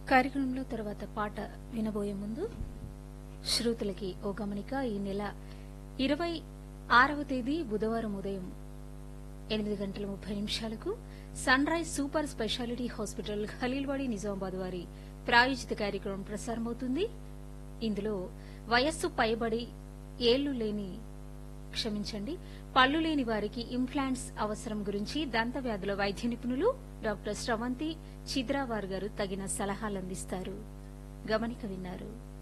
కార్యక్రమంలో తర్వాత పాట వినబోయే ముందు శ్రోతలకి ఓ గమనిక ఈ నెల ఇరవై ఆరవ తేదీ బుధవారం ఉదయం ఎనిమిది గంటల ముప్పై నిమిషాలకు sunrise super speciality hospital Khaleelwadi Nizamabad వారి ప్రాయోజిత కార్యక్రమం ప్రసారమవుతుంది ఇందులో వయస్సు పైబడి ఏళ్లు లేని క్షమించండి పళ్ళు లేని వారికి ఇంప్లాంట్స్ అవసరం గురించి దంత వ్యాధుల వైద్య నిపుణులు డాక్టర్ స్రవంతి చిద్రావార్ గారు తగిన సలహాలు అందిస్తారు గమనిక విన్నారు